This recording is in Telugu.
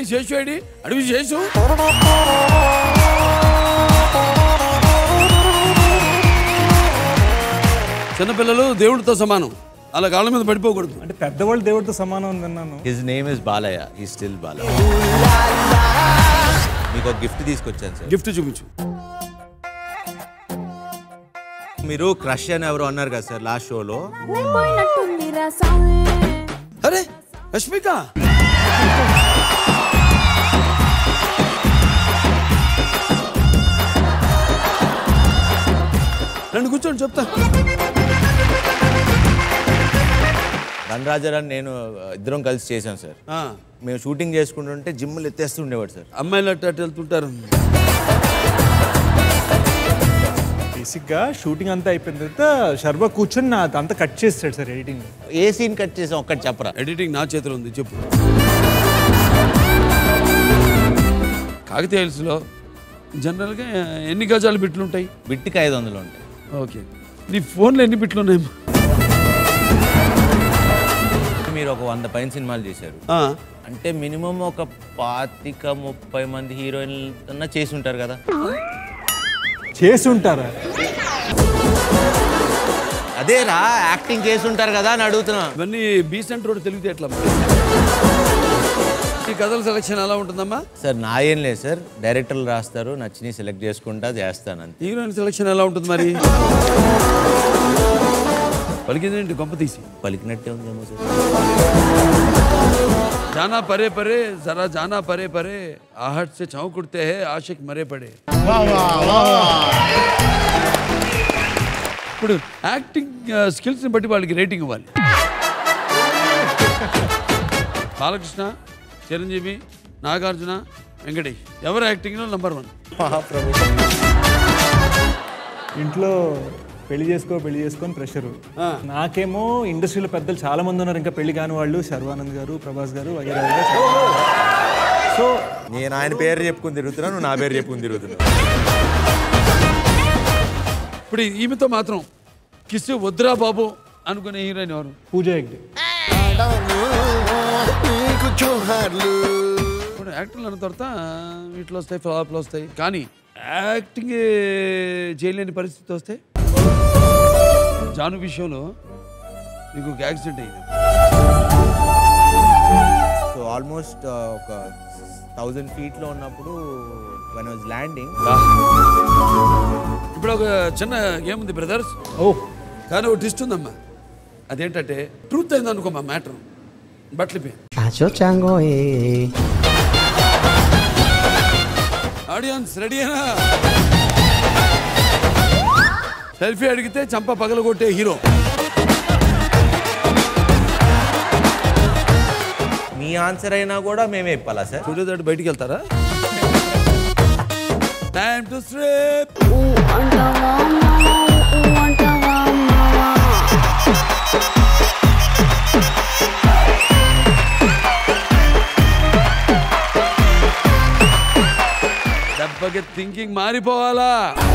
శేషు ఏడి అడవి శేషు చిన్నపిల్లలు దేవుడితో సమానం అలా కాళ్ళ మీద పడిపోకూడదు అంటే పెద్దవాళ్ళు దేవుడితో సమానం అని విన్నాను హిజ్ నేమ్ ఇస్ బాలయ్య ఈ స్టిల్ బాలయ్య మీకు ఒక గిఫ్ట్ తీసుకొచ్చాను సార్ గిఫ్ట్ చూపించు మీరు క్రష్ అని ఎవరు అన్నారు కదా సార్ లాస్ట్ షోలో పోయినట్టుందిరా సామే అరే రష్మిక రండి కూర్చోండి చెప్తా ధనరాజరాని నేను ఇద్దరం కలిసి చేశాం సార్ ఆ, మేము షూటింగ్ చేసుకుంటుంటే జిమ్లు ఎత్తేస్తుండేవాడు సార్ అమ్మాయిలు అట్టు అటు వెళ్తుంటారు బేసిక్గా షూటింగ్ అంతా అయిపోయిన తర్వాత శర్మ కూర్చొని నా అంతా కట్ చేస్తాడు సార్ ఎడిటింగ్ ఏ సీన్ కట్ చేసాం ఒక్కటి చెప్పరా ఎడిటింగ్ నా చేతిలో ఉంది చెప్పు కాకతీయ హిల్స్లో జనరల్గా ఎన్ని గజాలు బిట్లు ఉంటాయి బిట్టికి ఐదు వందలు ఉంటాయి ఓకే నీ ఫోన్లో ఎన్ని బిట్లు ఉన్నాయి మీరు ఒక వంద పైన సినిమాలు చేశారు ఆ, అంటే మినిమం ఒక పాతిక ముప్పై మంది హీరోయిన్లు అన్నా చేసి ఉంటారు కదా చేసి ఉంటారా అదేరా యాక్టింగ్ చేసి ఉంటారు కదా అని అడుగుతున్నా ఇవన్నీ బీసెంట్ రోడ్ తెలివితే ఎట్లా ఈ కథల సెలక్షన్ ఎలా ఉంటుందమ్మా సార్ నా ఏం లేదు సార్ డైరెక్టర్లు రాస్తారు నచ్చిని సెలెక్ట్ చేసుకుంటా చేస్తాను అంతే హీరోయిన్ సెలక్షన్ ఎలా ఉంటుంది మరి పలికిందేంటి గొప్ప తీసి పలికినట్టే ఉందేమో సార్ जाना परे परे जरा जाना परे परे आहट से चौंक उठते हैं आशिक मरे पड़े ఇప్పుడు యాక్టింగ్ స్కిల్స్ని బట్టి వాళ్ళకి రేటింగ్ ఇవ్వాలి బాలకృష్ణ చిరంజీవి నాగార్జున వెంకటేష్ ఎవరు యాక్టింగ్లో నంబర్ వన్ ఇంట్లో పెళ్లి చేసుకో పెళ్లి చేసుకొని ప్రెషర్ నాకేమో ఇండస్ట్రీలో పెద్దలు చాలా మంది ఉన్నారు ఇంకా పెళ్లి కాని వాళ్ళు శర్వానంద్ గారు ప్రభాస్ గారు వగేరా వగేరా చాలా మంది ఉన్నారు. సో నేను ఆయన పేరు చెప్పుకుని తిరుగుతున్నా నువ్వు నా పేరు చెప్పుకుని తిరుగుతున్నావు ఇప్పుడు ఈమెతో మాత్రం కిస్ వద్దురా బాబు అనుకునే హీరోయిన్ ఎవరు పూజ హెగ్డే ఇప్పుడు యాక్టర్లు అన్న తర్వాత వీటిలో వస్తాయి ఫ్లాప్లు వస్తాయి కానీ యాక్టింగ్ చేయలేని పరిస్థితి వస్తే జాను విషయంలో నీకు ఒక యాక్సిడెంట్ అయింది సో ఆల్మోస్ట్ ఒక థౌజండ్ ఫీట్లో ఉన్నప్పుడు వన్ వాజ్ ల్యాండింగ్ ఇప్పుడు ఒక చిన్న గేమ్ ఉంది బ్రదర్స్ ఓ కానీ ఒక ట్విస్ట్ ఉందమ్మా అదేంటంటే ట్రూత్ అయింది అనుకో మా మ్యాటర్ బట్టలు Acho chango eh. ఆడియన్స్ రెడీనా సెల్ఫీ అడిగితే చంప పగలగొట్టే హీరో మీ ఆన్సర్ అయినా కూడా మేమే ఇప్పాలా సార్ చూడేదాడు బయటికి వెళ్తారా టైం టు స్ట్రిప్ ఊ అంటావా మావా ఊ అంటావా మావా దెబ్బకి థింకింగ్ మారిపోవాలా